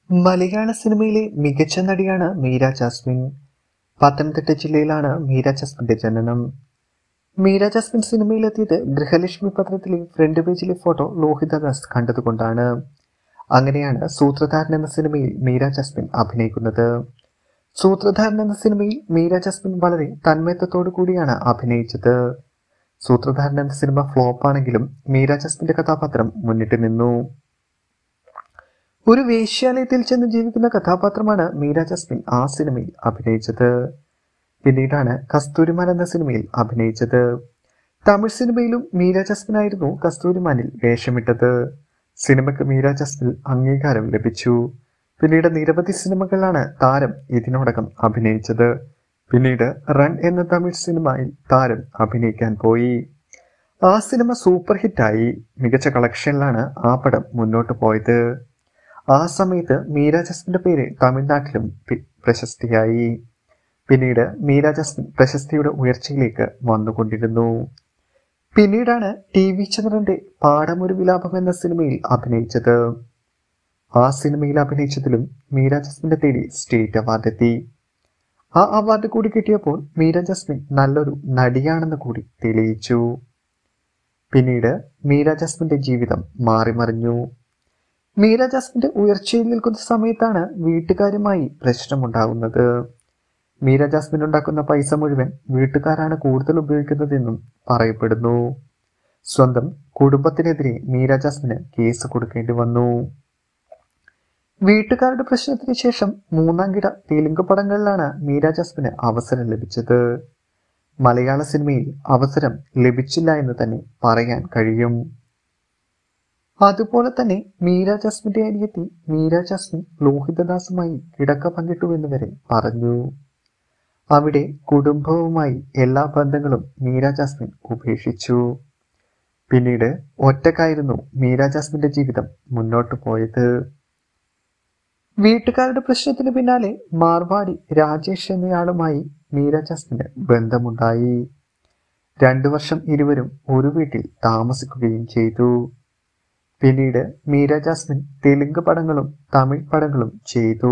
മലയാള സിനിമയിലെ മികച്ച നടിയാണ് മീര ജാസ്മിൻ പത്തനംതിട്ട ജില്ലയിലാണ് മീര ജാസ്മിന്റെ ജനനം മീര ജാസ്മിൻ സിനിമയിലെത്തിയത് ഗൃഹലക്ഷ്മി പത്രത്തിലെ ഫ്രണ്ട് പേജിലെ ഫോട്ടോ ലോഹിതദാസ് കണ്ടതുകൊണ്ടാണ് അങ്ങനെയാണ് സൂത്രധാരൻ എന്ന സിനിമയിൽ മീര ജാസ്മിൻ അഭിനയിക്കുന്നത് സൂത്രധാരൻ എന്ന സിനിമയിൽ മീര ജാസ്മിൻ വളരെ തന്മയത്വത്തോടു കൂടിയാണ് അഭിനയിച്ചത് സൂത്രധാരൻ എന്ന സിനിമ ഫ്ലോപ്പ് ആണെങ്കിലും മീര ജാസ്മിന്റെ കഥാപാത്രം മുന്നിട്ട് നിന്നു ഒരു വേശ്യാലയത്തിൽ ചെന്ന് ജീവിക്കുന്ന കഥാപാത്രമാണ് മീര ജാസ്മിൻ ആ സിനിമയിൽ അഭിനയിച്ചത് പിന്നീടാണ് കസ്തൂരിമാൻ എന്ന സിനിമയിൽ അഭിനയിച്ചത് തമിഴ് സിനിമയിലും മീര ജാസ്മിൻ ആയിരുന്നു കസ്തൂരിമാനിൽ വേഷമിട്ടത് സിനിമയ്ക്ക് മീര ജാസ്മിൻ അംഗീകാരം ലഭിച്ചു പിന്നീട് നിരവധി സിനിമകളിലാണ് താരം ഇതിനോടകം അഭിനയിച്ചത് പിന്നീട് റൺ എന്ന തമിഴ് സിനിമയിൽ താരം അഭിനയിക്കാൻ പോയി ആ സിനിമ സൂപ്പർ ഹിറ്റായി മികച്ച കളക്ഷനിലാണ് ആ പടം മുന്നോട്ട് പോയത് ആ സമയത്ത് മീര ജസ്മിന്റെ പേര് തമിഴ്നാട്ടിലും പി- പ്രശസ്തിയായി പിന്നീട് മീര ജസ്മിൻ പ്രശസ്തിയുടെ ഉയർച്ചയിലേക്ക് വന്നുകൊണ്ടിരുന്നു പിന്നീടാണ് ടി വി ചന്ദ്രന്റെ പാടമൊരു വിലാപം എന്ന സിനിമയിൽ അഭിനയിച്ചത് ആ സിനിമയിൽ അഭിനയിച്ചതിലും മീര ജസ്മിന്റെ തേടി സ്റ്റേറ്റ് അവാർഡ് എത്തി ആ അവാർഡ് കൂടി കിട്ടിയപ്പോൾ മീര ജസ്മിൻ നല്ലൊരു നടിയാണെന്ന് കൂടി തെളിയിച്ചു പിന്നീട് മീര ജസ്മിന്റെ ജീവിതം മാറിമറിഞ്ഞു മീര ജാസ്മിന്റെ ഉയർച്ചയിൽ നിൽക്കുന്ന സമയത്താണ് വീട്ടുകാരുമായി പ്രശ്നമുണ്ടാകുന്നത് മീര ജാസ്മിൻ ഉണ്ടാക്കുന്ന പൈസ മുഴുവൻ വീട്ടുകാരാണ് കൂടുതൽ ഉപയോഗിക്കുന്നതെന്നും പറയപ്പെടുന്നു സ്വന്തം കുടുംബത്തിനെതിരെ മീര ജാസ്മിന് കേസ് കൊടുക്കേണ്ടി വന്നു വീട്ടുകാരുടെ പ്രശ്നത്തിന് ശേഷം മൂന്നാം കിട തെലുങ്ക് പടങ്ങളിലാണ് മീര ജാസ്മിന് അവസരം ലഭിച്ചത് മലയാള സിനിമയിൽ അവസരം ലഭിച്ചില്ല എന്ന് തന്നെ പറയാൻ കഴിയും അതുപോലെ തന്നെ മീര ജാസ്മിന്റെ അനിയത്തി മീര ജാസ്മിൻ ലോഹിതദാസുമായി കിടക്ക പങ്കിട്ടു എന്ന് വരെ പറഞ്ഞു അവിടെ കുടുംബവുമായി എല്ലാ ബന്ധങ്ങളും മീര ജാസ്മിൻ ഉപേക്ഷിച്ചു പിന്നീട് ഒറ്റക്കായിരുന്നു മീര ജാസ്മിന്റെ ജീവിതം മുന്നോട്ട് പോയത് വീട്ടുകാരുടെ പ്രശ്നത്തിന് പിന്നാലെ മാർവാടി രാജേഷ് എന്നയാളുമായി മീര ജാസ്മിന് ബന്ധമുണ്ടായി രണ്ടു വർഷം ഇരുവരും ഒരു വീട്ടിൽ താമസിക്കുകയും ചെയ്തു പിന്നീട് മീര ജാസ്മിൻ തെലുങ്ക് പടങ്ങളും തമിഴ് പടങ്ങളും ചെയ്തു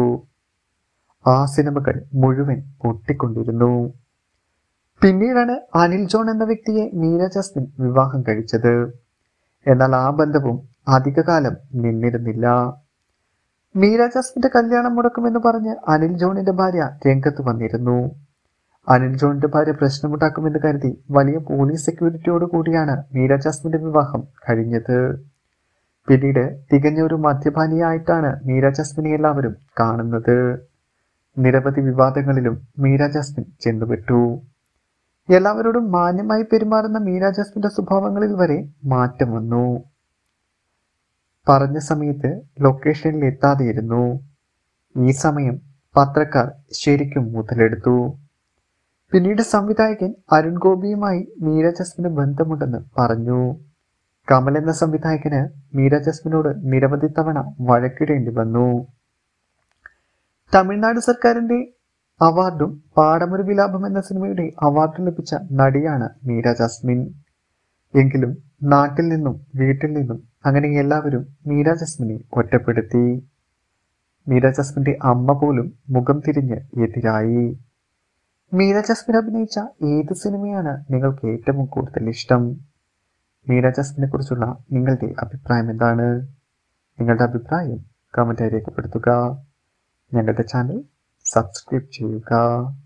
ആ സിനിമകൾ മുഴുവൻ പൊട്ടിക്കൊണ്ടിരുന്നു പിന്നീടാണ് അനിൽ ജോൺ എന്ന വ്യക്തിയെ മീര ജാസ്മിൻ വിവാഹം കഴിച്ചത് എന്നാൽ ആ ബന്ധവും അധികകാലം നിന്നിരുന്നില്ല മീര ജാസ്മിന്റെ കല്യാണം മുടക്കുമെന്ന് പറഞ്ഞ് അനിൽ ജോണിന്റെ ഭാര്യ രംഗത്ത് വന്നിരുന്നു അനിൽ ജോണിന്റെ ഭാര്യ പ്രശ്നമുണ്ടാക്കുമെന്ന് കരുതി വലിയ പോലീസ് സെക്യൂരിറ്റിയോട് കൂടിയാണ് മീര ജാസ്മിന്റെ വിവാഹം കഴിഞ്ഞത് പിന്നീട് തികഞ്ഞ ഒരു മദ്യപാനിയായിട്ടാണ് മീര ജാസ്മിനെ എല്ലാവരും കാണുന്നത് നിരവധി വിവാദങ്ങളിലും മീര ജാസ്മിൻ ചെന്നുപെട്ടു എല്ലാവരോടും മാന്യമായി പെരുമാറുന്ന മീര ജാസ്മിന്റെ സ്വഭാവങ്ങളിൽ വരെ മാറ്റം വന്നു പറഞ്ഞ സമയത്ത് ലൊക്കേഷനിൽ എത്താതെയിരുന്നു ഈ സമയം പത്രക്കാർ ശരിക്കും മുതലെടുത്തു പിന്നീട് സംവിധായകൻ അരുൺ ഗോപിയുമായി മീര ജസ്മിന് ബന്ധമുണ്ടെന്ന് പറഞ്ഞു കമൽ എന്ന സംവിധായകന് മീര ജസ്മിനോട് നിരവധി തവണ വഴക്കിടേണ്ടി വന്നു തമിഴ്നാട് സർക്കാരിന്റെ അവാർഡും പാടമൊരു വിലാപം എന്ന സിനിമയുടെ അവാർഡ് ലഭിച്ച നടിയാണ് മീര ജാസ്മിൻ എങ്കിലും നാട്ടിൽ നിന്നും വീട്ടിൽ നിന്നും അങ്ങനെ എല്ലാവരും മീര ജസ്മിനെ ഒറ്റപ്പെടുത്തി മീര ജസ്മിന്റെ അമ്മ പോലും മുഖം തിരിഞ്ഞ് എതിരായി മീര ജസ്മിൻ അഭിനയിച്ച ഏത് സിനിമയാണ് നിങ്ങൾക്ക് ഏറ്റവും കൂടുതൽ ഇഷ്ടം മീര ജസ്മിനെ കുറിച്ചുള്ള നിങ്ങളുടെ അഭിപ്രായം എന്താണ് നിങ്ങളുടെ അഭിപ്രായം കമൻറ്റായി രേഖപ്പെടുത്തുക ഞങ്ങളുടെ ചാനൽ സബ്സ്ക്രൈബ് ചെയ്യുക